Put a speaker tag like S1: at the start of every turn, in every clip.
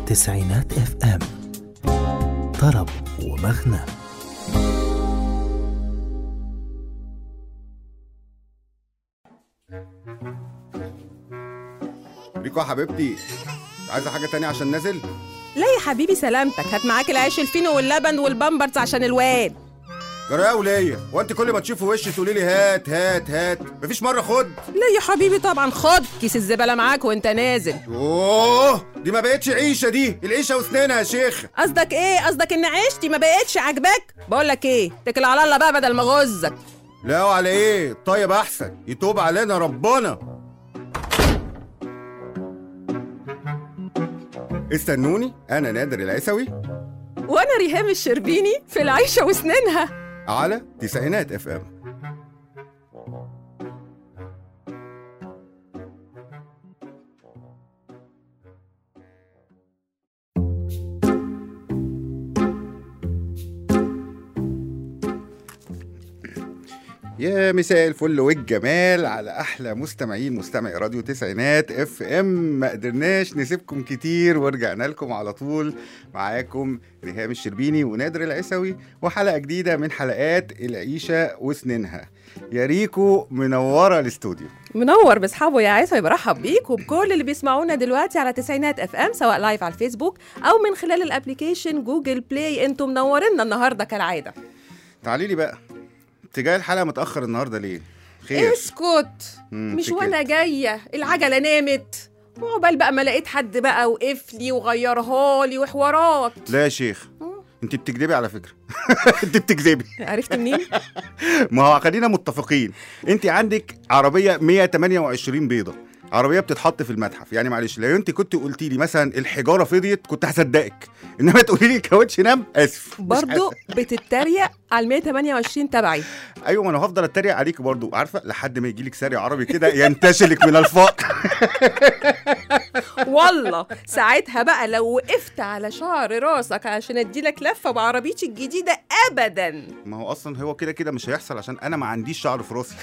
S1: تسعينات اف ام طرب ومغنى
S2: ريكو يا حبيبتي عايزه حاجه تانية عشان نازل
S3: لا يا حبيبي سلامتك هات معاك العيش الفينو واللبن والبامبرز عشان الواد
S2: جرايه وليا وانت كل ما تشوفي وشي تقولي لي هات هات هات مفيش مره خد
S3: لا يا حبيبي طبعا خد كيس الزبالة معاك وانت نازل
S2: اوه دي ما بقتش عيشه دي العيشه وسنينها يا شيخ
S3: قصدك ايه قصدك ان عيشتي ما بقتش عاجباك بقول لك ايه اتكل على الله بقى بدل ما غزك
S2: لا وعلى ايه طيب احسن يتوب علينا ربنا استنوني انا نادر العيسوي
S3: وانا ريهام الشربيني في العيشة وسنينها
S2: على تسعينات اف ام يا مساء الفل والجمال على احلى مستمعين مستمعي راديو تسعينات اف ام ما قدرناش نسيبكم كتير ورجعنا لكم على طول معاكم ريهام الشربيني ونادر العيسوي وحلقه جديده من حلقات العيشه وسنينها يا ريكو منوره الاستوديو
S3: منور باصحابه يا عيسى برحب بيك وبكل اللي بيسمعونا دلوقتي على تسعينات اف ام سواء لايف على الفيسبوك او من خلال الابليكيشن جوجل بلاي انتم منورينا النهارده كالعاده
S2: تعالي لي بقى انت جاي الحلقه متاخر النهارده ليه خير
S3: اسكت
S2: مم،
S3: مش
S2: في كده.
S3: وانا جايه العجله نامت وعقبال بقى ما لقيت حد بقى وقف لي وغيرها لي وحوارات
S2: لا يا شيخ انت بتكذبي على فكره انت بتكذبي
S3: عرفت منين
S2: ما هو خلينا متفقين انت عندك عربيه 128 بيضه عربيه بتتحط في المتحف يعني معلش لو انت كنت قلتي لي مثلا الحجاره فضيت كنت هصدقك انما تقولي لي الكاوتش نام اسف مش
S3: برضو
S2: حاسس.
S3: بتتريق على ال 128 تبعي
S2: ايوه ما انا هفضل اتريق عليك برضو عارفه لحد ما يجي لك ساري عربي كده ينتشلك من الفقر
S3: والله ساعتها بقى لو وقفت على شعر راسك عشان اديلك لفه بعربيتي الجديده ابدا
S2: ما هو اصلا هو كده كده مش هيحصل عشان انا ما عنديش شعر في راسي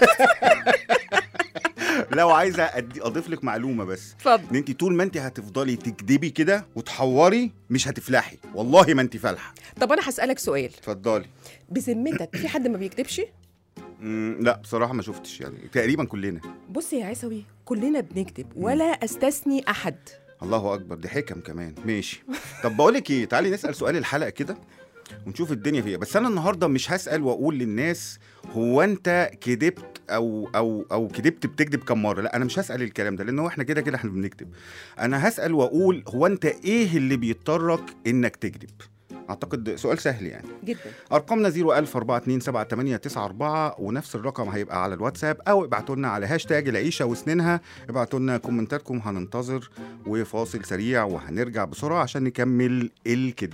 S2: لو عايزه أدي اضيف لك معلومه بس
S3: اتفضل
S2: ان انت طول ما انت هتفضلي تكدبي كده وتحوري مش هتفلحي والله ما انت فالحه
S3: طب انا هسالك سؤال
S2: اتفضلي
S3: بذمتك في حد ما بيكذبش
S2: مم، لا بصراحه ما شفتش يعني تقريبا كلنا
S3: بص يا عيسوي كلنا بنكذب ولا استثني احد
S2: الله اكبر دي حكم كمان ماشي طب بقول لك ايه تعالي نسال سؤال الحلقه كده ونشوف الدنيا فيها بس انا النهارده مش هسال واقول للناس هو انت كدبت او او او كدبت بتكذب كم مره لا انا مش هسال الكلام ده لان هو احنا كده كده احنا بنكذب انا هسال واقول هو انت ايه اللي بيضطرك انك تكذب اعتقد سؤال سهل يعني
S3: جدا
S2: ارقامنا 010427894 ونفس الرقم هيبقى على الواتساب او ابعتوا لنا على هاشتاج العيشه وسنينها ابعتوا لنا كومنتاتكم هننتظر وفاصل سريع وهنرجع بسرعه عشان نكمل الكذب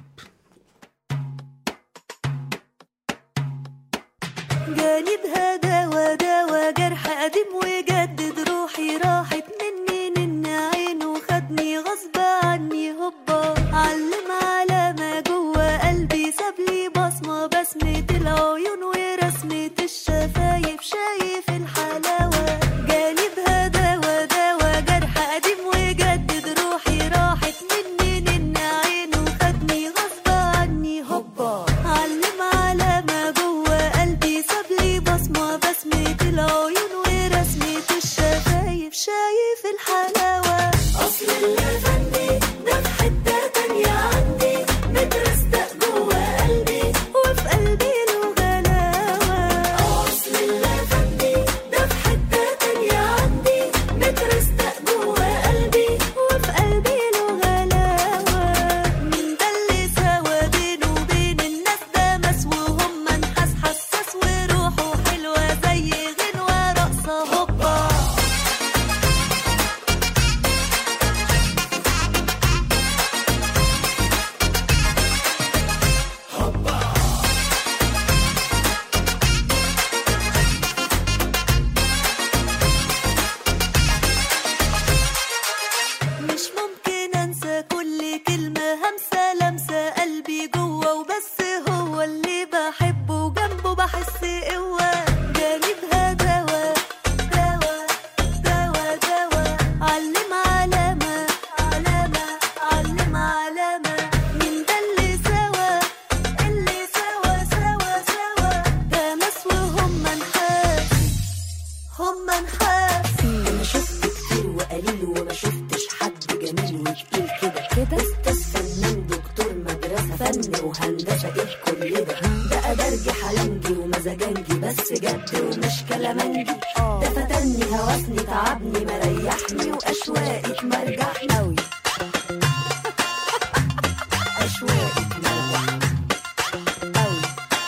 S4: جاني بهداوى داوى جرح قديم وجدد روحي راحت مني نن عينه خدني غصب عني هوبا علم على ما جوه قلبي سابلي بصمة بسمة العيون ورسمة الشفايف شايف الحلاوة جاني بهداوى داوى جرح قديم وجدد روحي راحت مني نن عينه خدني غصب عني هوبا علم على ما جوه قلبي سابلي بصمة بسمة العيون ورسمة وما شفتش حد جميل وتقيل كده كده استاذ فنان دكتور مدرسة فن وهندسة ايه كل ده بقى درجي حلنجي ومزاجنجي بس جد ومش كلامنجي ده فتني هوسني تعبني مريحني واشواقك مرجحني أوي أشواقك مرجحني أوي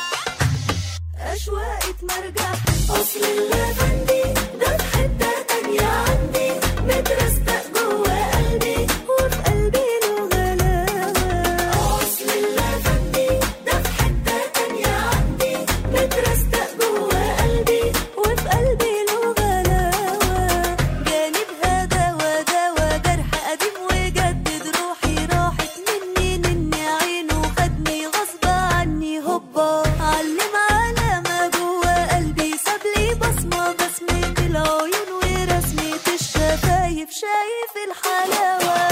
S4: أشواقك مرجع أصل اللافندي ده في حتة تانية عندي مترستق جوا قلبي وفي قلبي له غلاوة أصل اللافندي ده في حتة تانية عندي مترستق جوا قلبي وفي قلبي له غلاوة جانبها دوا دوا جرح قديم وجدد روحي راحت مني نني عينه خدني غصب عني هوبا علم علامة جوا قلبي ساب لي بصمة بسمة العيون ورسمة الشفايف شايف الحلاوة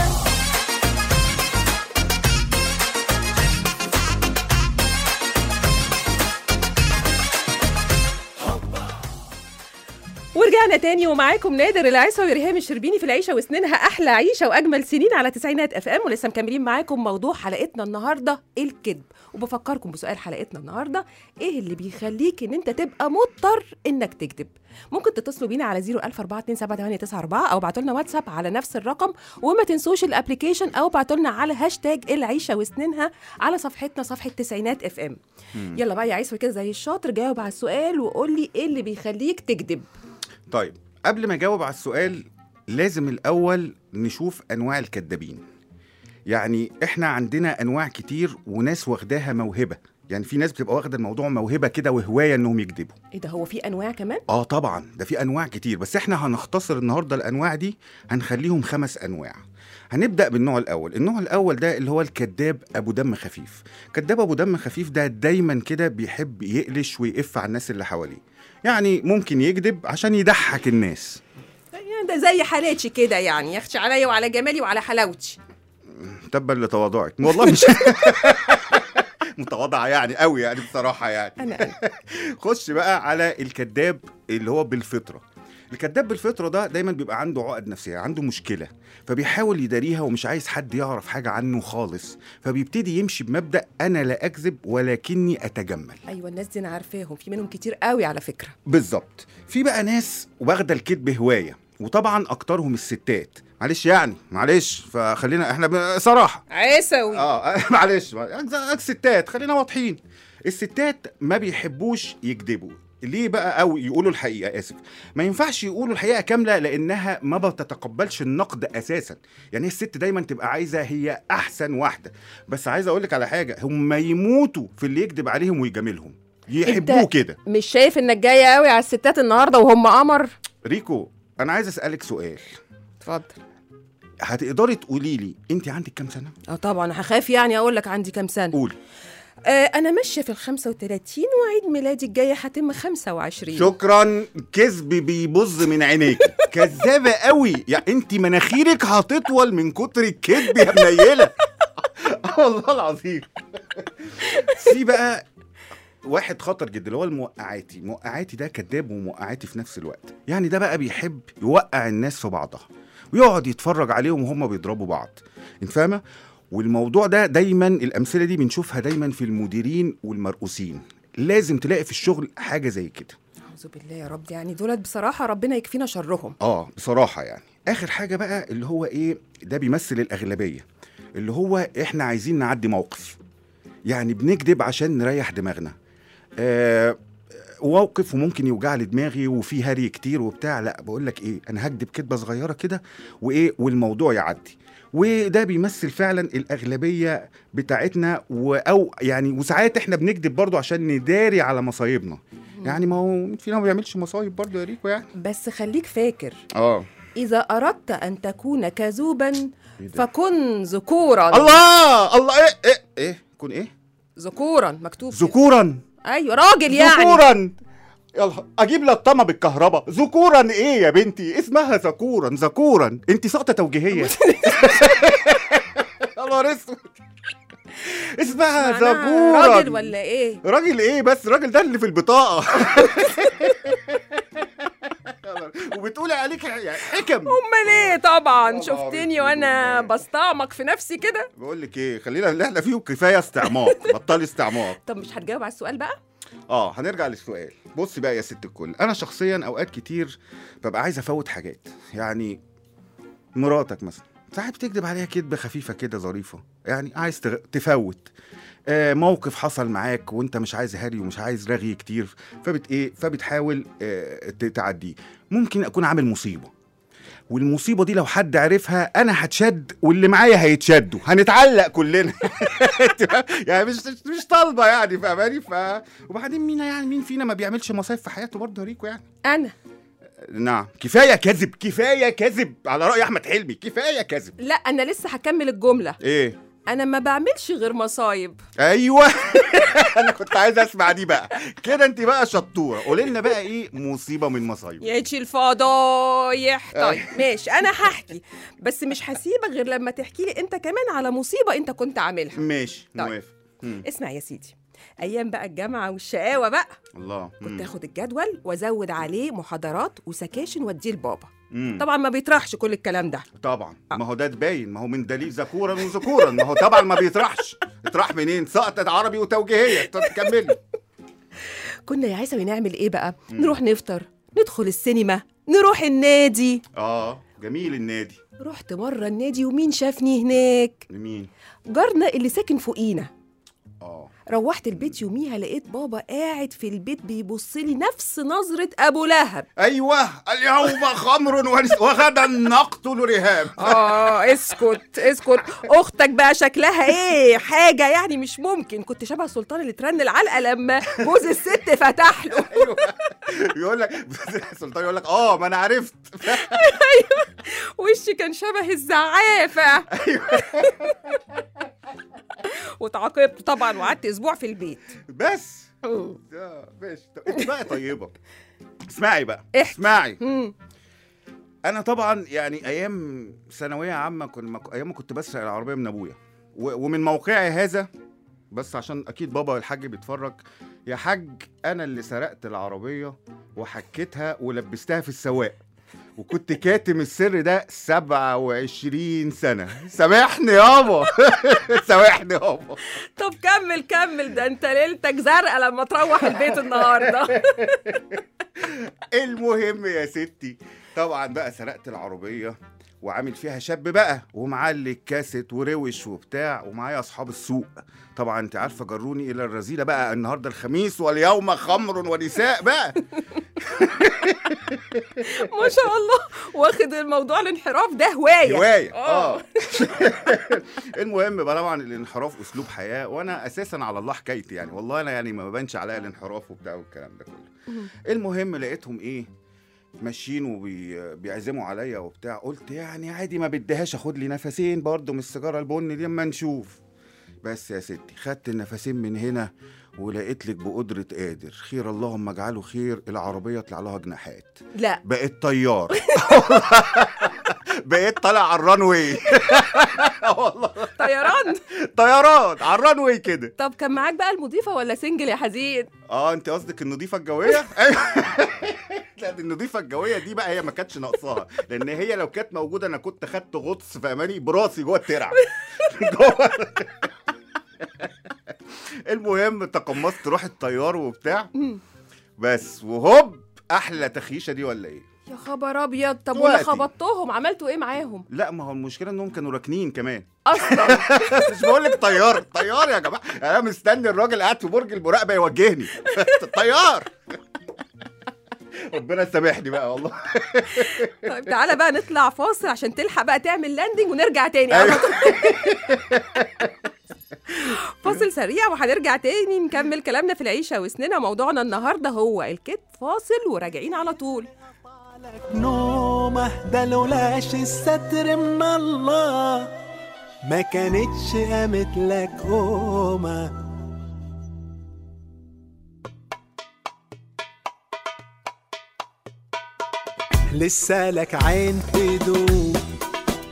S3: ورجعنا تاني ومعاكم نادر العيسى وريهام الشربيني في العيشه وسنينها احلى عيشه واجمل سنين على تسعينات اف ام ولسه مكملين معاكم موضوع حلقتنا النهارده الكذب وبفكركم بسؤال حلقتنا النهارده ايه اللي بيخليك ان انت تبقى مضطر انك تكذب ممكن تتصلوا بينا على 004278994 او ابعتوا لنا واتساب على نفس الرقم وما تنسوش الابلكيشن او ابعتوا لنا على هاشتاج العيشه وسنينها على صفحتنا صفحه تسعينات اف ام يلا بقى يا عيسى كده زي الشاطر جاوب على السؤال وقول لي ايه اللي بيخليك تكذب
S2: طيب قبل ما اجاوب على السؤال لازم الاول نشوف انواع الكذابين يعني احنا عندنا انواع كتير وناس واخداها موهبه يعني في ناس بتبقى واخده الموضوع موهبه كده وهوايه انهم يكذبوا
S3: ايه ده هو في انواع كمان
S2: اه طبعا ده في انواع كتير بس احنا هنختصر النهارده الانواع دي هنخليهم خمس انواع هنبدا بالنوع الاول النوع الاول ده اللي هو الكذاب ابو دم خفيف كذاب ابو دم خفيف ده دايما كده بيحب يقلش ويقف على الناس اللي حواليه يعني ممكن يكذب عشان يضحك الناس
S3: يعني ده زي حالاتي كده يعني يخشى عليا وعلى جمالي وعلى حلاوتي
S2: تبا لتواضعك والله مش متواضعه يعني قوي يعني بصراحه يعني
S3: انا أنا.
S2: خش بقى على الكذاب اللي هو بالفطره الكذاب بالفطره ده دايما بيبقى عنده عقد نفسيه عنده مشكله فبيحاول يداريها ومش عايز حد يعرف حاجه عنه خالص فبيبتدي يمشي بمبدا انا لا اكذب ولكني اتجمل
S3: ايوه الناس دي انا عارفاهم في منهم كتير قوي على فكره
S2: بالظبط في بقى ناس واخده الكذب هوايه وطبعا اكترهم الستات معلش يعني معلش فخلينا احنا ب- صراحه
S3: عيسوي
S2: اه معلش الستات خلينا واضحين الستات ما بيحبوش يكذبوا ليه بقى او يقولوا الحقيقه اسف ما ينفعش يقولوا الحقيقه كامله لانها ما بتتقبلش النقد اساسا يعني الست دايما تبقى عايزه هي احسن واحده بس عايز اقول لك على حاجه هم يموتوا في اللي يكذب عليهم ويجاملهم يحبوه
S3: انت-
S2: كده
S3: مش شايف انك جايه قوي على الستات النهارده وهم قمر
S2: ريكو انا عايز اسالك سؤال
S3: اتفضل
S2: هتقدري تقولي لي انت عندك كام سنه
S3: اه طبعا هخاف يعني اقول لك عندي كام سنه
S2: قولي
S3: آه انا ماشيه في ال 35 وعيد ميلادي الجاي هتم 25
S2: شكرا كذب بيبظ من عينيك كذابه قوي يعني انت مناخيرك هتطول من كتر الكذب يا منيله آه والله العظيم في بقى واحد خطر جدا اللي هو الموقعاتي موقعاتي ده كذاب وموقعاتي في نفس الوقت يعني ده بقى بيحب يوقع الناس في بعضها ويقعد يتفرج عليهم وهم بيضربوا بعض انت فاهمه والموضوع ده دايما الامثله دي بنشوفها دايما في المديرين والمرؤوسين لازم تلاقي في الشغل حاجه زي كده
S3: اعوذ بالله يا رب يعني دولت بصراحه ربنا يكفينا شرهم
S2: اه بصراحه يعني اخر حاجه بقى اللي هو ايه ده بيمثل الاغلبيه اللي هو احنا عايزين نعدي موقف يعني بنكذب عشان نريح دماغنا آه موقف وممكن يوجع لي دماغي وفي هري كتير وبتاع لا بقول لك ايه انا هكدب كدبه صغيره كده وايه والموضوع يعدي وده بيمثل فعلا الاغلبيه بتاعتنا و او يعني وساعات احنا بنكذب برضو عشان نداري على مصايبنا يعني ما هو مين فينا ما بيعملش مصايب برضو يا ريكو يعني
S3: بس خليك فاكر
S2: اه
S3: اذا اردت ان تكون كذوبا
S2: إيه ده؟
S3: فكن ذكورا
S2: الله الله ايه ايه ايه كون ايه
S3: ذكورا مكتوب كده.
S2: ذكورا
S3: ايوه راجل يعني
S2: ذكورا يلا اجيب لطمه بالكهرباء ذكورا ايه يا بنتي اسمها ذكورا ذكورا انت ساقطه توجيهيه يا نهار اسود اسمها
S3: معناها
S2: ذكورا
S3: راجل ولا ايه
S2: راجل ايه بس الراجل ده اللي في البطاقه وبتقولي عليك يعني حكم
S3: امال ايه طبعا
S2: الله
S3: شفتني
S2: عليك.
S3: وانا بستعمق في نفسي كده
S2: بقول لك ايه خلينا اللي احنا فيه كفايه استعماق بطلي استعماق
S3: طب مش هتجاوب على السؤال بقى
S2: اه هنرجع للسؤال بص بقى يا ست الكل انا شخصيا اوقات كتير ببقى عايز افوت حاجات يعني مراتك مثلا ساعات بتكذب عليها كذبه خفيفه كده ظريفه يعني عايز تغ... تفوت آه موقف حصل معاك وانت مش عايز هري ومش عايز رغي كتير فبت ايه فبتحاول آه ت- تعديه ممكن اكون عامل مصيبه والمصيبه دي لو حد عرفها انا هتشد واللي معايا هيتشدوا هنتعلق كلنا يعني مش مش طالبه يعني فاهماني ف وبعدين مين يعني مين فينا ما بيعملش مصايب في حياته برضه ريكو يعني
S3: انا
S2: نعم كفايه كذب كفايه كذب على راي احمد حلمي كفايه كذب
S3: لا انا لسه هكمل الجمله
S2: ايه
S3: انا ما بعملش غير مصايب
S2: ايوه انا كنت عايز اسمع دي بقى كده انت بقى شطوره قولي لنا بقى ايه مصيبه من مصايب
S3: يا شي الفضايح طيب ماشي انا هحكي بس مش هسيبك غير لما تحكي لي انت كمان على مصيبه انت كنت عاملها
S2: ماشي
S3: طيب.
S2: موافق مم.
S3: اسمع يا سيدي ايام بقى الجامعه والشقاوه بقى
S2: الله
S3: كنت
S2: مم.
S3: اخد الجدول وازود عليه محاضرات وسكاشن واديه لبابا
S2: مم.
S3: طبعا ما بيطرحش كل الكلام ده
S2: طبعا ما هو ده تبين ما هو من دليل ذكورا وذكورا ما هو طبعا ما بيطرحش اطرح منين سقطت عربي وتوجيهيه طب كملي
S3: كنا يا عيسى بنعمل ايه بقى نروح نفطر ندخل السينما نروح النادي
S2: اه جميل النادي
S3: رحت مرة النادي ومين شافني هناك
S2: لمين
S3: جارنا اللي ساكن فوقينا
S2: اه
S3: روحت البيت يوميها لقيت بابا قاعد في البيت بيبص لي نفس نظرة أبو لهب
S2: ايوه اليوم خمر ونس- وغدا نقتل رهاب
S3: آه اسكت اسكت أختك بقى شكلها إيه حاجة يعني مش ممكن كنت شبه سلطان اللي ترن العلقة لما جوز الست فتح له
S2: ايوه يقول لك سلطان يقول لك اه ما انا عرفت
S3: وشي كان شبه الزعافة وتعاقبت طبعا وقعدت أسبوع في البيت
S2: بس آه، ماشي طب انت بقى طيبه اسمعي بقى
S3: احكي.
S2: اسمعي
S3: مم.
S2: انا طبعا يعني ايام ثانويه عامه كنا ايام ما كنت بسرق العربيه من ابويا و- ومن موقعي هذا بس عشان اكيد بابا والحاج بيتفرج يا حاج انا اللي سرقت العربيه وحكيتها ولبستها في السواق وكنت كاتم السر ده 27 سنه سامحني يابا سامحني يابا
S3: طب كمل كمل ده انت ليلتك زرقاء لما تروح البيت النهارده
S2: المهم يا ستي طبعا بقى سرقت العربية وعامل فيها شاب بقى ومعلي الكاسيت وروش وبتاع ومعايا اصحاب السوق طبعا انت عارفه جروني الى الرذيله بقى النهارده الخميس واليوم خمر ونساء بقى
S3: ما شاء الله واخد الموضوع الانحراف ده هوايه
S2: هوايه
S3: آه.
S2: اه المهم بقى طبعا الانحراف اسلوب حياه وانا اساسا على الله حكايتي يعني والله انا يعني ما ببانش عليا الانحراف وبتاع والكلام ده كله المهم لقيتهم ايه ماشيين وبيعزموا عليا وبتاع قلت يعني عادي ما بديهاش اخد لي نفسين برضه من السيجاره البني دي اما نشوف بس يا ستي خدت النفسين من هنا ولقيت لك بقدرة قادر خير اللهم اجعله خير العربية طلع لها جناحات
S3: لا
S2: بقيت طيار بقيت طالع على الرانوي والله
S3: طيران
S2: طيران على الرانوي كده
S3: طب كان معاك بقى المضيفه ولا سنجل يا حزين
S2: اه انت قصدك النظيفه الجويه ايوه لا دي النظيفه الجويه دي بقى هي ما كانتش ناقصاها لان هي لو كانت موجوده انا كنت خدت غطس في اماني براسي جوه الترع جوه المهم تقمصت روح الطيار وبتاع بس وهوب احلى تخيشه دي ولا ايه
S3: يا خبر ابيض طب واللي
S2: دلوقتي.
S3: خبطتهم عملتوا ايه معاهم
S2: لا ما هو المشكله انهم كانوا راكنين كمان
S3: اصلا
S2: مش بقول لك طيار طيار يا جماعه انا مستني الراجل قاعد في برج المراقبه يوجهني طيار ربنا يسامحني بقى والله
S3: طيب تعالى بقى نطلع فاصل عشان تلحق بقى تعمل لاندنج ونرجع تاني
S2: أيوة.
S3: على طول. فاصل سريع وهنرجع تاني نكمل كلامنا في العيشه وسننا موضوعنا النهارده هو الكتف فاصل وراجعين على طول
S5: نومه ده لولاش الستر من الله ما كانتش قامت لك قومه لسه لك عين تدوب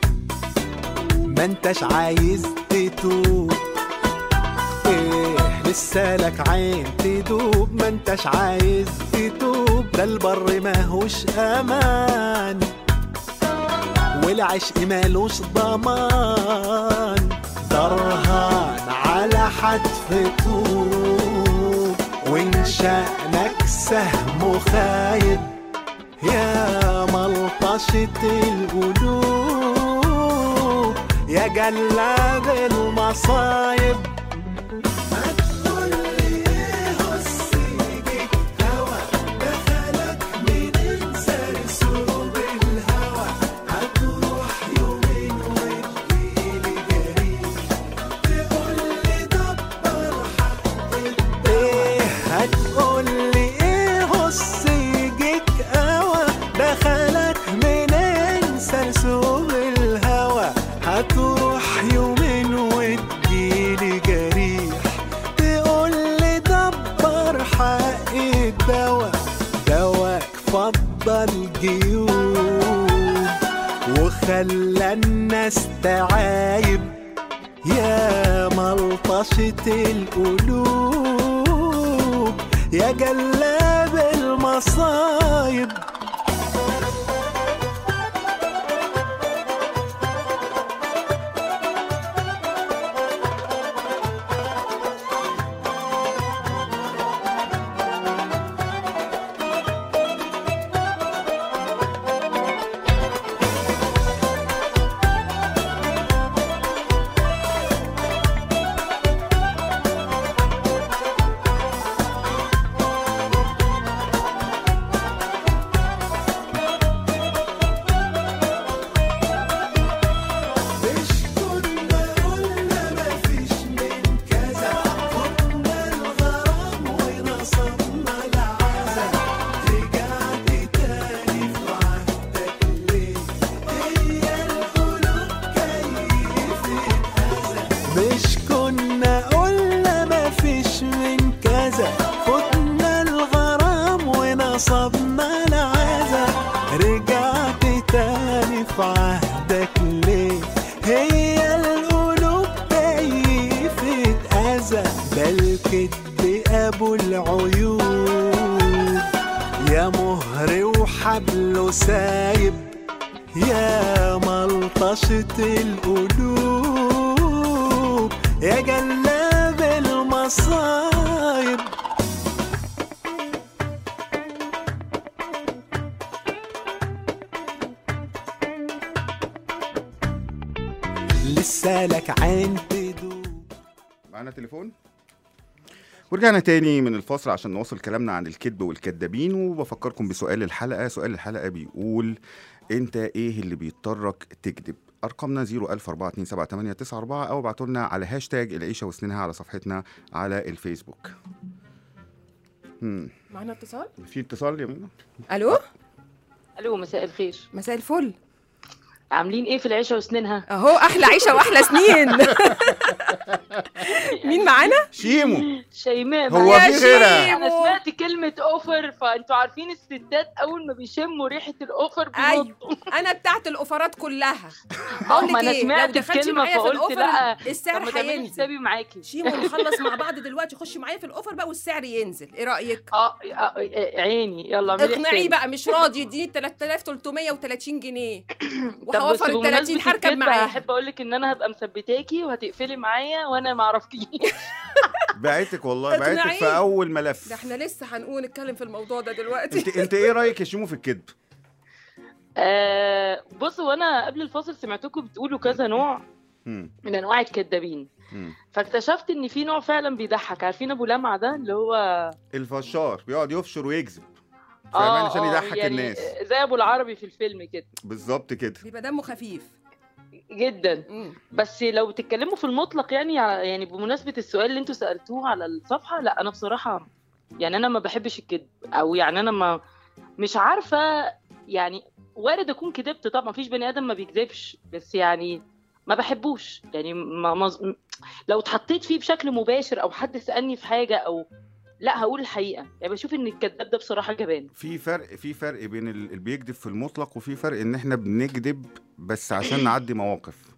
S5: ما انتش عايز تتوب ايه لسه لك عين تدوب ما انتش عايز تتوب ده البر ماهوش امان والعشق مالوش ضمان درهان على حتف طوب وان شأنك سهم خايب يا ملطشة القلوب يا جلاد المصايب ايه هتقول لي ايه هص يجيك قوى دخلك منين سرسوب الهوى هتروح يومين وتجيلي جريح تقول لي دبر حق الدواء دواك فضل جيوب وخلى الناس تعايب يا ملطشة القلوب يا جلاب المصايب مش كنا قلنا مفيش من كذا فتنا الغرام ونصبنا العزا رجعت تاني في عهدك ليه هي القلوب كيفة أذى ده الكدب أبو العيوب يا مهر وحبله سايب يا ملطشة القلوب يا جلاب المصايب لسه لك عين تدوب
S2: معانا تليفون ورجعنا تاني من الفاصل عشان نواصل كلامنا عن الكذب والكذابين وبفكركم بسؤال الحلقة سؤال الحلقة بيقول انت ايه اللي بيضطرك تكذب ارقامنا 004278994 او ابعتوا لنا على هاشتاج العيشه وسنينها على صفحتنا على الفيسبوك هم.
S3: معانا اتصال
S2: في اتصال يا منى
S3: الو
S6: الو مساء الخير
S3: مساء الفل
S6: عاملين ايه في العيشه وسنينها
S3: اهو احلى عيشه واحلى سنين مين معانا
S2: شيمو
S6: شيماء
S2: هو
S3: يا
S2: في غيرها
S3: شيمو.
S6: انا سمعت كلمه اوفر فانتوا عارفين الستات اول ما بيشموا ريحه الاوفر
S3: ايوه
S6: بينطوا
S3: انا بتاعت الاوفرات كلها
S6: اه
S3: بقول
S6: ما
S3: لك
S6: انا
S3: ايه لو
S6: سمعت
S3: دخلتي
S6: الكلمه
S3: معايا في
S6: فقلت
S3: الاوفر
S6: لا طب
S3: السعر
S6: ما تعملي
S3: هينزل
S6: حسابي معاكي
S3: شيمو نخلص مع بعض دلوقتي خشي معايا في الاوفر بقى والسعر ينزل ايه رايك
S6: اه آه، آه، عيني يلا اعملي
S3: اقنعيه
S6: حسابي.
S3: بقى مش راضي يديني 3330 جنيه
S6: طب
S3: وهوفر
S6: بس
S3: ال 30
S6: بمناسبة
S3: هركب
S6: الكدبة
S3: معاها
S6: هحب اقول لك ان انا هبقى مثبتاكي وهتقفلي معايا وانا ما اعرفكيش
S2: بعتك والله بعتك
S3: اقنعيه.
S2: في اول ملف
S3: ده احنا لسه هنقول نتكلم في الموضوع ده دلوقتي
S2: انت انت ايه رايك يا شيمو في الكذب
S6: آه بصوا وانا قبل الفاصل سمعتكم بتقولوا كذا نوع
S2: هم.
S6: من انواع الكدابين
S2: هم.
S6: فاكتشفت ان في نوع فعلا بيضحك عارفين ابو لمعه ده اللي هو
S2: الفشار بيقعد يفشر ويكذب فاهمان عشان يضحك
S6: يعني
S2: الناس
S6: زي ابو العربي في الفيلم كده
S2: بالظبط كده
S3: بيبقى دمه خفيف
S6: جدا
S3: مم.
S6: بس لو تتكلموا في المطلق يعني على- يعني بمناسبه السؤال اللي انتوا سالتوه على الصفحه لا انا بصراحه يعني انا ما بحبش الكذب او يعني انا ما مش عارفه يعني وارد اكون كذبت طبعا مفيش بني ادم ما بيكذبش بس يعني ما بحبوش يعني ما ما لو اتحطيت فيه بشكل مباشر او حد سالني في حاجه او لا هقول الحقيقه يعني بشوف ان الكذاب ده بصراحه جبان
S2: في فرق في فرق بين ال- اللي بيكذب في المطلق وفي فرق ان احنا بنكذب بس عشان نعدي مواقف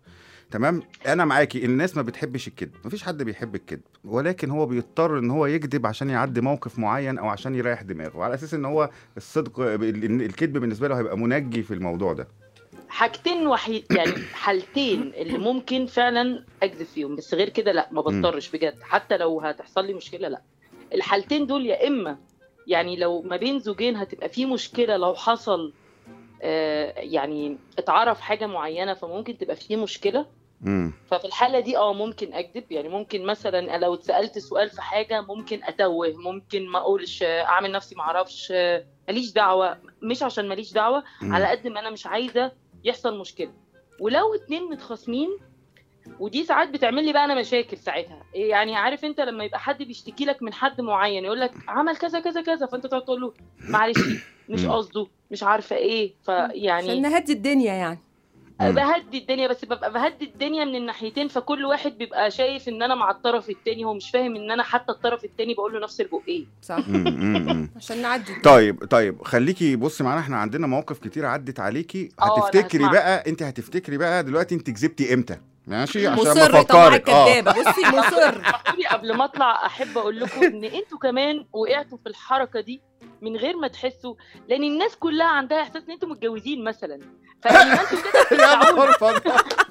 S2: تمام انا معاكي الناس ما بتحبش الكذب مفيش حد بيحب الكذب ولكن هو بيضطر ان هو يكذب عشان يعدي موقف معين او عشان يريح دماغه على اساس ان هو الصدق إن الكذب بالنسبه له هيبقى منجي في الموضوع ده
S6: حاجتين وحيد يعني حالتين اللي ممكن فعلا اكذب فيهم بس غير كده لا ما بضطرش بجد حتى لو هتحصل لي مشكله لا الحالتين دول يا اما يعني لو ما بين زوجين هتبقى في مشكله لو حصل آه يعني اتعرف حاجه معينه فممكن تبقى في مشكله
S2: امم
S6: ففي الحالة دي اه ممكن أكذب يعني ممكن مثلا لو اتسألت سؤال في حاجة ممكن أتوه ممكن ما أقولش آه، أعمل نفسي معرفش آه، ماليش دعوة مش عشان ماليش دعوة على قد ما أنا مش عايزة يحصل مشكلة ولو اتنين متخاصمين ودي ساعات بتعمل لي بقى انا مشاكل ساعتها إيه يعني عارف انت لما يبقى حد بيشتكي لك من حد معين يقول لك عمل كذا كذا كذا فانت تقعد تقول له معلش مش
S2: مم.
S6: قصده مش عارفه ايه
S3: عشان
S6: فيعني
S3: نهدي الدنيا يعني
S6: بهدي الدنيا بس ببقى بهدي الدنيا من الناحيتين فكل واحد بيبقى شايف ان انا مع الطرف التاني هو مش فاهم ان انا حتى الطرف التاني بقول له نفس البقين
S3: صح
S2: مم، مم، مم.
S3: عشان نعدي
S2: طيب طيب خليكي بصي معانا احنا عندنا مواقف كتير عدت عليكي
S6: اه، أنا
S2: هتفتكري
S6: هسمعك.
S2: بقى انت هتفتكري بقى دلوقتي انت كذبتي امتى ماشي عشان
S3: مصر
S2: ما
S3: طبعا
S2: افكرك اه
S3: الكدابه بصي مصر
S6: حبيبي قبل ما اطلع احب اقول لكم ان انتوا كمان وقعتوا في الحركه دي من غير ما تحسوا لان الناس كلها عندها احساس ان انتوا متجوزين مثلا فلما انتوا كده
S2: يا
S6: بتخدعونا
S2: نهار فضل.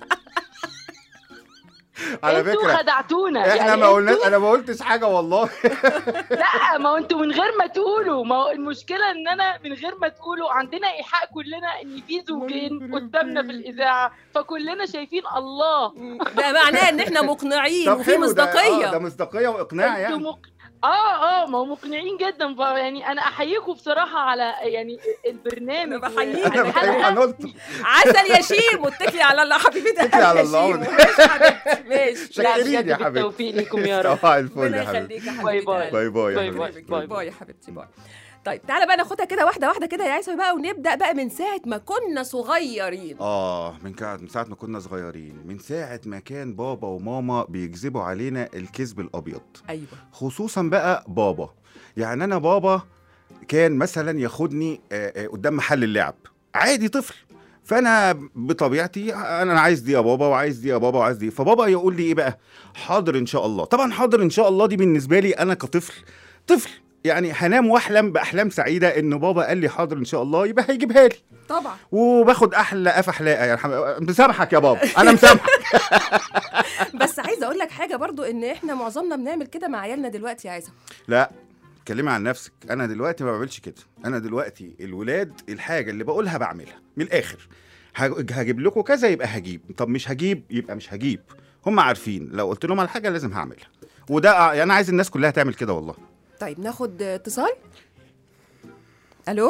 S2: على
S6: انتوا
S2: فكره
S6: خدعتونا
S2: احنا
S6: يعني
S2: ما قلناش
S6: انتوا-
S2: انا ما قلتش حاجه والله
S6: لا ما هو انتوا من غير ما تقولوا ما هو المشكله ان انا من غير ما تقولوا عندنا ايحاء كلنا ان في زوجين قدامنا في الاذاعه فكلنا شايفين الله
S3: ده معناه ان احنا مقنعين
S2: طب
S3: وفي
S2: حلو ده، اه، ده
S3: مصداقيه
S2: مصداقيه واقناع
S6: انتوا
S2: يعني
S6: مق... اه اه ما هو مقنعين جدا ف- يعني انا احييكم بصراحه على يعني البرنامج
S3: أنا بحييك.
S6: و-
S2: انا بحييك هنط
S3: عسل يا شيم واتكلي على الله حبيبتي
S2: اتكلي على
S3: يا
S2: الله.
S3: شيم. ماشي حبيبتي ماشي
S6: لا
S2: شاكرين
S6: بجد
S2: يا حبيبتي
S6: بالتوفيق ليكم يا رب
S2: صباح الفل
S3: ربنا
S2: يا حبيبي
S3: يخليك يا
S6: باي
S3: حبيبتي
S6: باي.
S2: باي باي يا
S6: باي
S2: حبيبي
S6: باي.
S3: باي باي يا حبيبتي باي طيب تعالى بقى ناخدها كده واحده واحده كده يا عيسى بقى ونبدا بقى من ساعه ما كنا صغيرين
S2: اه من كعد من ساعه ما كنا صغيرين من ساعه ما كان بابا وماما بيكذبوا علينا الكذب الابيض
S3: ايوه
S2: خصوصا بقى بابا يعني انا بابا كان مثلا ياخدني آه، آه، قدام محل اللعب عادي طفل فانا بطبيعتي انا عايز دي يا بابا وعايز دي يا بابا وعايز دي فبابا يقول لي ايه بقى حاضر ان شاء الله طبعا حاضر ان شاء الله دي بالنسبه لي انا كطفل طفل يعني هنام واحلم باحلام سعيده ان بابا قال لي حاضر ان شاء الله يبقى هيجيبها لي
S3: طبعا
S2: وباخد احلى قفا حلاقه يعني الحم- مسامحك يا بابا انا مسامحك
S3: بس عايزه اقول لك حاجه برضو ان احنا معظمنا بنعمل كده مع عيالنا دلوقتي يا عايزه
S2: لا اتكلمي عن نفسك انا دلوقتي ما بعملش كده انا دلوقتي الولاد الحاجه اللي بقولها بعملها من الاخر هج- هجيب لكم كذا يبقى هجيب طب مش هجيب يبقى مش هجيب هم عارفين لو قلت لهم على حاجه لازم هعملها وده يعني انا عايز الناس كلها تعمل كده والله
S3: طيب ناخد اتصال الو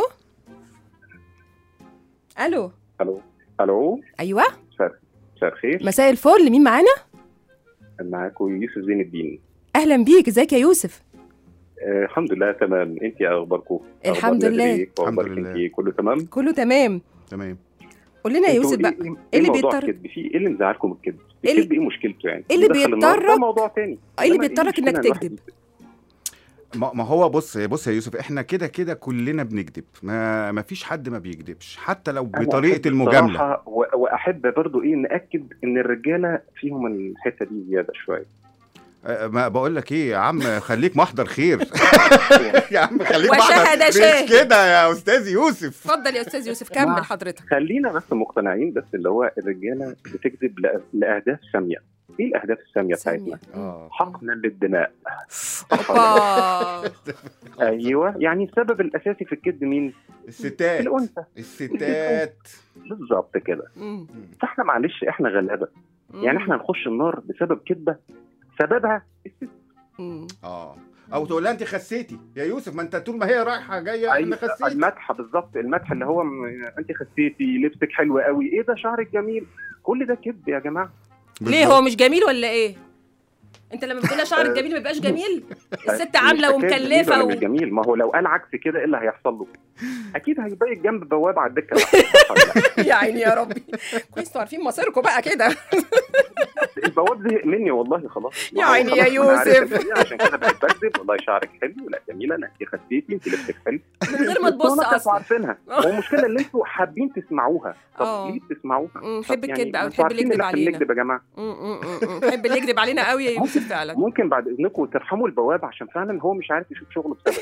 S3: الو
S7: الو الو
S3: ايوه
S7: مساء الخير
S3: مساء الفل مين معانا
S7: معاكم يوسف زين الدين
S3: اهلا بيك ازيك يا يوسف
S7: آه الحمد لله تمام انت إيه اخباركم
S3: الحمد لله.
S2: الحمد
S7: الحمد
S2: لله.
S7: لله كله تمام
S3: كله تمام
S2: تمام
S3: قول لنا يا
S7: انتوا
S3: يوسف بقى
S7: ايه,
S3: إيه
S7: إيه
S3: اللي
S7: موضوع
S3: بيضطر-
S7: الكذب فيه ايه اللي مزعلكم من الكذب
S3: إيه اللي-
S7: الكذب ايه مشكلته يعني
S3: إيه اللي
S7: يدخل النار؟
S3: بيضطرك-
S7: ده موضوع تاني
S3: ايه اللي
S7: إنما إيه
S3: بيضطرك انك
S7: المشكلة الواحد
S3: تكذب
S2: ما ما هو بص بص يا يوسف احنا كده كده كلنا بنكذب ما ما فيش حد ما بيكذبش حتى لو
S7: أنا
S2: بطريقه
S7: أحب
S2: المجامله
S7: الصراحة و- واحب برضو ايه ناكد ان الرجاله فيهم الحته دي زياده شويه
S2: أه، ما بقول لك ايه يا عم خليك محضر خير يا عم خليك محضر
S3: وشهد شاهد.
S2: مش كده يا استاذ يوسف
S3: اتفضل يا استاذ يوسف كمل حضرتك
S7: خلينا بس مقتنعين بس اللي هو الرجاله بتكذب لأ- لاهداف ساميه ايه الاهداف الساميه بتاعتنا
S2: اه
S7: حقنا للدماء
S3: اوبا
S7: ايوه يعني السبب الاساسي في الكذب مين؟
S2: الستات
S7: الانثى
S2: الستات
S7: بالظبط كده
S3: مم.
S7: فاحنا معلش احنا غلابه يعني احنا هنخش النار بسبب كذبه سببها الست
S3: مم.
S2: اه او تقول لها انت خسيتي يا يوسف ما انت طول ما هي رايحه جايه انا
S7: أيوة،
S2: خسيت
S7: المدح بالظبط المدح اللي هو م... انت خسيتي لبسك حلو قوي ايه ده شعرك جميل كل ده كذب يا جماعه
S3: ليه هو مش جميل ولا ايه انت لما بتقول لها شعرك جميل ما بيبقاش جميل الست عامله
S7: مش حكاية جميل
S3: ومكلفه
S7: ولا
S3: و...
S7: مش جميل ما هو لو قال عكس كده ايه اللي هيحصل له اكيد هيبقى جنب بوابه على الدكه صح ولا لا؟
S3: يا عيني يا ربي كويس انتوا عارفين مصيركم بقى كده
S7: البواب زهق مني والله خلاص
S3: يا عيني يا
S7: خلاص أنا عارف
S3: يوسف.
S7: إن هي عشان كده بقيت بكذب والله شعرك حلو لا جميله لا انت خسيتي انت لبسك حلو
S3: من غير ما تبص
S7: انتوا
S3: اصلا
S7: عارفينها هو المشكله ان انتوا حابين تسمعوها
S3: آه.
S7: طب ليه بتسمعوها؟
S3: مم،
S7: طب
S3: نحب الكذب أوي،
S7: انتوا
S3: نحب اللي
S7: عارفين
S3: يكذب
S7: إن إحنا
S3: علينا.
S7: بنكذب يا جماعه
S3: م- م- م- م. تحب اللي يكذب علينا قوي يا يوسف فعلا
S7: ممكن بعد اذنكم ترحموا البواب عشان فعلا هو مش عارف يشوف شغله بسبب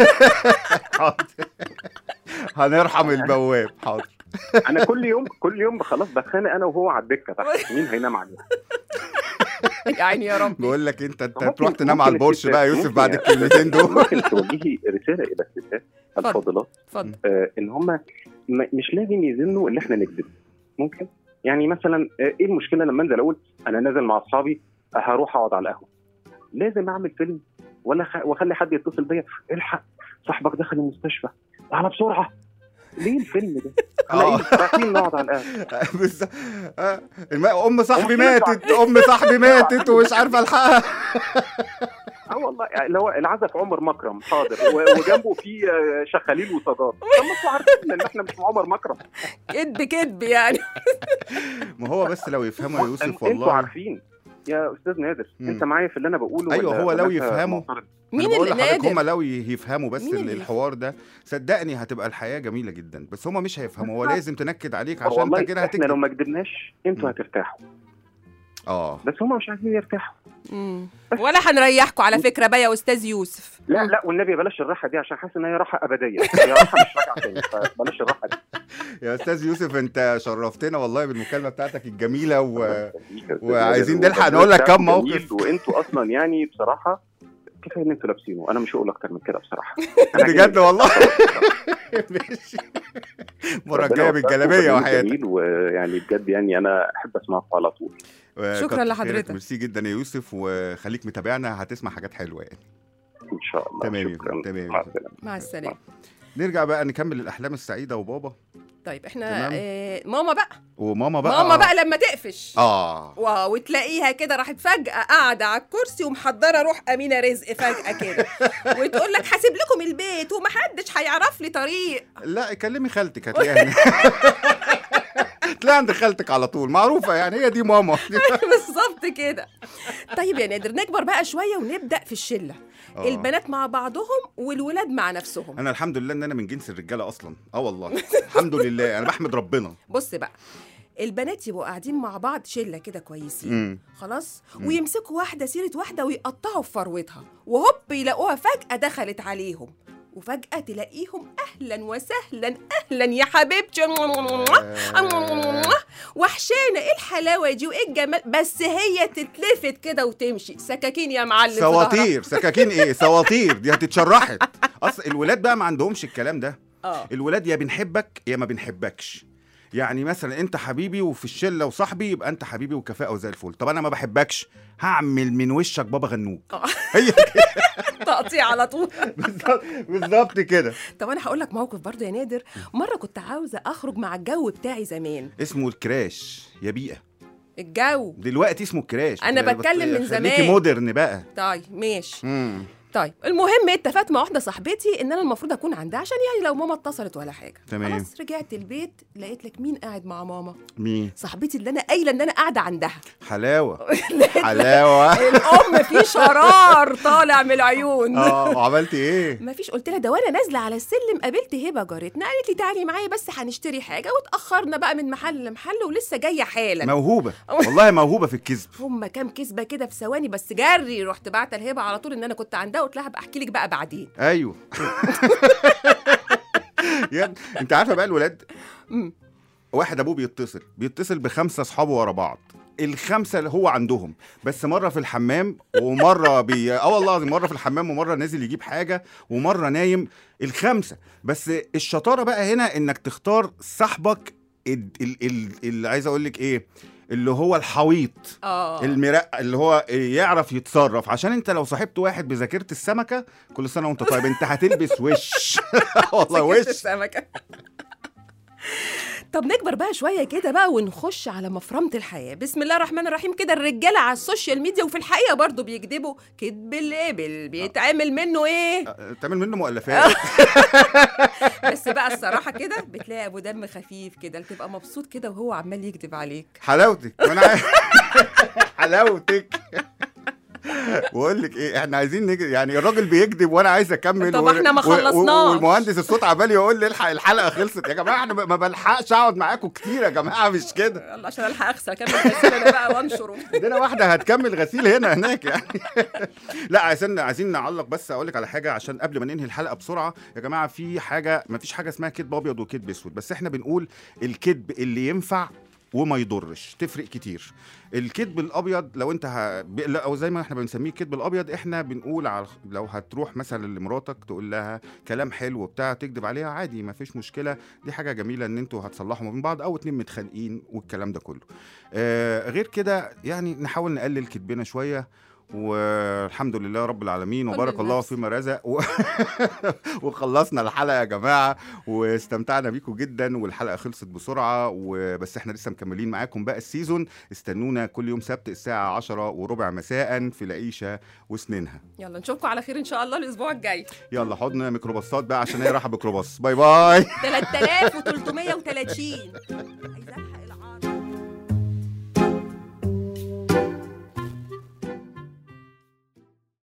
S2: حاضر هنرحم البواب حاضر
S7: انا كل يوم كل يوم خلاص بتخانق انا وهو على الدكه تحت مين هينام عليه
S3: يا عيني يا رب
S2: بقول لك انت انت
S7: ممكن-
S2: تروح تنام
S7: ممكن
S2: على البورش
S7: الستات-
S2: بقى يا يوسف
S7: ممكن
S2: بعد
S7: يعني-
S2: الكلمتين دول
S7: ممكن توجهي رساله الى الستات
S3: اتفضل.
S7: الفاضلات
S3: اتفضل
S7: آه ان هم مش لازم يزنوا اللي احنا نكذب ممكن يعني مثلا آه ايه المشكله لما انزل اقول انا نازل مع اصحابي آه، هروح اقعد على القهوه لازم اعمل فيلم ولا خ... واخلي حد يتصل بيا الحق صاحبك دخل المستشفى تعالى بسرعه ليه الفيلم ده؟
S2: آه.
S7: احنا رايحين نقعد على القهوه
S2: بس آه، الم- ام صاحبي
S7: هم كده
S2: ماتت ام صاحبي ماتت ومش عارفه الحقها
S7: اه والله يعني اللي هو العزف عمر مكرم حاضر و- وجنبه في آه، شخاليل وصداد طب ما انتوا عارفين ان احنا مش عمر مكرم
S3: كذب كذب يعني
S2: ما هو بس لو يفهموا يا يوسف
S7: انتوا
S2: والله
S7: عارفين يا استاذ نادر
S2: مم.
S7: انت معايا في اللي انا بقوله
S2: أيوة،
S7: ولا-
S2: هو
S7: ولا
S2: لو
S7: أنت
S2: يفهموا.
S7: معترض؟
S3: مين
S2: أنا بقول
S3: اللي
S2: لحضرتك هم
S3: نادر
S2: لو يفهموا بس
S3: مين
S2: ال-
S3: اللي
S2: الحوار ده صدقني هتبقى الحياه جميله جدا بس هم مش هيفهموا هو لازم تنكد عليك
S7: طب
S2: عشان
S7: والله
S2: انت كده
S7: احنا لو
S2: هتكذب
S7: ما كدبناش انتوا
S2: مم.
S7: هترتاحوا
S2: اه
S7: بس هم مش عايزين يرتاحوا
S3: مم. ولا هنريحكم على فكره بقى يا استاذ يوسف
S7: لا
S3: مم.
S7: لا والنبي بلاش الراحه دي عشان حاسس ان هي راحه ابديه هي راحه مش راجعه تاني فبلاش الراحه دي
S2: يا استاذ يوسف انت شرفتنا والله بالمكالمه بتاعتك الجميله و...
S7: الله يخليك يا أستاذ
S2: وعايزين
S7: نادر.
S2: نلحق نقول لك كام
S7: جميل،
S2: موقف.
S7: وانتوا اصلا يعني بصراحه كفايه ان انتوا لابسينه انا مش هقول اكتر من كده بصراحه أنا
S2: بجد
S7: جميل.
S2: والله ماشي المره
S7: ربنا
S2: الجايه
S7: يوفقكم
S2: بالجلابيه
S7: وجميل
S2: وحياتك
S7: جميل ويعني بجد يعني انا احب اسمعكم على طول
S3: شكراً
S2: كتر خيرك،
S3: لحضرتك.
S2: ميرسي جدا يا يوسف وخليك متابعنا هتسمع حاجات حلوه يعني
S7: ان شاء الله
S2: تمام يا
S7: شكرا
S2: فندم، تمام يا
S7: مع
S2: فندم.
S7: السلامه
S3: مع السلامه
S2: نرجع بقى نكمل الاحلام السعيده وبابا
S3: طيب احنا
S2: تمام.
S3: آه ماما بقى
S2: وماما بقى
S3: ماما بقى لما تقفش
S2: اه
S3: واو وتلاقيها كده راحت فجأة قاعدة على الكرسي ومحضرة روح أمينة رزق فجأة كده وتقول لك حاسب لكم البيت ومحدش هيعرف لي طريق
S2: لا كلمي خالتك هتلاقيها هنا تلاقي عند خالتك على طول معروفه يعني هي دي ماما
S3: بالظبط كده طيب يا نادر نكبر بقى شوية ونبدأ في الشلة
S2: آه.
S3: البنات مع بعضهم والولاد مع نفسهم
S2: انا الحمد لله ان انا من جنس الرجاله اصلا اه والله الحمد لله انا بحمد ربنا
S3: بص بقى البنات يبقوا قاعدين مع بعض شله كده كويسين
S2: امم
S3: خلاص
S2: مم.
S3: ويمسكوا واحده سيره واحده ويقطعوا في فروتها وهوب يلاقوها فجاه دخلت عليهم وفجاه تلاقيهم اهلا وسهلا اهلا يا حبيبتي وحشانه ايه الحلاوه دي وايه الجمال بس هي تتلفت كده وتمشي سكاكين يا معلم في ظهرها.
S2: سواطير سكاكين ايه سواطير دي هتتشرحت اصل الولاد بقى ما عندهمش الكلام ده
S3: اه
S2: الولاد يا بنحبك يا ما بنحبكش يعني مثلا انت حبيبي وفي الشله وصاحبي يبقى انت حبيبي وكفاءه وزي الفل طب انا ما بحبكش هعمل من وشك بابا غنوج
S3: آه.
S2: هي
S3: تقطيع على طول
S2: بالظبط- بالظبط كده
S3: طب انا هقول لك موقف برضه يا نادر مره كنت عاوزه اخرج مع الجو بتاعي زمان
S2: اسمه الكراش يا بيئه
S3: الجو
S2: دلوقتي اسمه الكراش
S3: أنا
S2: بت-
S3: بتكلم من
S2: خليكي
S3: زمان.
S2: مودرن بقى
S3: طيب ماشي
S2: امم
S3: طيب المهم اتفقت مع واحده صاحبتي ان انا المفروض اكون عندها عشان يعني لو ماما اتصلت ولا حاجه
S2: تمام.
S3: خلاص رجعت البيت لقيت لك مين قاعد مع ماما
S2: مين
S3: صاحبتي اللي انا قايله ان انا قاعده عندها
S2: حلاوه
S3: لقيت
S2: حلاوه
S3: الام في شرار طالع من العيون
S2: اه وعملتي ايه
S3: ما فيش قلت لها ده وانا نازله على السلم قابلت هبه جارتنا قالت لي تعالي معايا بس هنشتري حاجه واتاخرنا بقى من محل لمحل ولسه جايه حالا
S2: موهوبه والله موهوبه في الكذب
S3: هما كام كسبه كده في ثواني بس جري رحت بعت الهبه على طول ان انا كنت عندها قلت لها هبقى احكي لك بقى بعدين
S2: ايوه يا ابني، انت عارفه بقى الولاد
S3: مم.
S2: واحد ابوه بيتصل بيتصل بخمسه اصحابه ورا بعض الخمسه اللي هو عندهم بس مره في الحمام ومره بي اه والله العظيم مره في الحمام ومره نازل يجيب حاجه ومره نايم الخمسه بس الشطاره بقى هنا انك تختار صاحبك ال- ال- ال- اللي عايز اقول لك ايه اللي هو الحويط
S3: اه
S2: المراء اللي هو يعرف يتصرف عشان انت لو صاحبت واحد بذاكره السمكه كل سنه وانت طيب انت هتلبس وش والله
S3: سكت
S2: وش
S3: السمكة. طب نكبر بقى شوية كده بقى ونخش على مفرمة الحياة بسم الله الرحمن الرحيم كده الرجالة على السوشيال ميديا وفي الحقيقة برضو بيكذبوا كذب الإبل بيتعمل منه إيه
S2: أه، تعمل منه مؤلفات
S3: بس بقى الصراحة كده بتلاقي أبو دم خفيف كده تبقى مبسوط كده وهو عمال يكذب عليك
S2: حلاوتك وانا عارف حلاوتك بقول لك ايه احنا عايزين نجري يعني الراجل بيكذب وانا عايز اكمل
S3: طب
S2: و-
S3: احنا ما
S2: و- و-
S3: خلصناش.
S2: والمهندس الصوت عمال يقول لي الحق الحلقه خلصت يا جماعه انا ما بلحقش اقعد معاكم كتير يا جماعه مش كده
S3: يلا عشان الحق اغسل اكمل غسيل انا بقى وانشره
S2: عندنا واحده هتكمل غسيل هنا هناك يعني لا عايزين عايزين نعلق بس اقول لك على حاجه عشان قبل ما ننهي الحلقه بسرعه يا جماعه في حاجه ما فيش حاجه اسمها كذب ابيض وكذب اسود بس احنا بنقول الكذب اللي ينفع وما يضرش تفرق كتير الكذب الابيض لو انت ه... ب- لا، او زي ما احنا بنسميه الكذب الابيض احنا بنقول على لو هتروح مثلا لمراتك تقول لها كلام حلو وبتاع تكذب عليها عادي ما فيش مشكله دي حاجه جميله ان انتوا هتصلحوا ما بين بعض او اتنين متخانقين والكلام ده كله آه غير كده يعني نحاول نقلل كذبنا شويه والحمد لله رب العالمين
S3: كل
S2: وبارك الله
S3: الناس.
S2: فيما رزق و... وخلصنا الحلقه يا جماعه واستمتعنا بيكم جدا والحلقه خلصت بسرعه وبس احنا لسه مكملين معاكم بقى السيزون استنونا كل يوم سبت الساعه 10 وربع مساء في العيشه وسنينها
S3: يلا نشوفكم على خير ان شاء الله الاسبوع الجاي
S2: يلا حضن ميكروباصات بقى عشان هي رايحه ميكروباص باي باي
S3: 3330 عايزة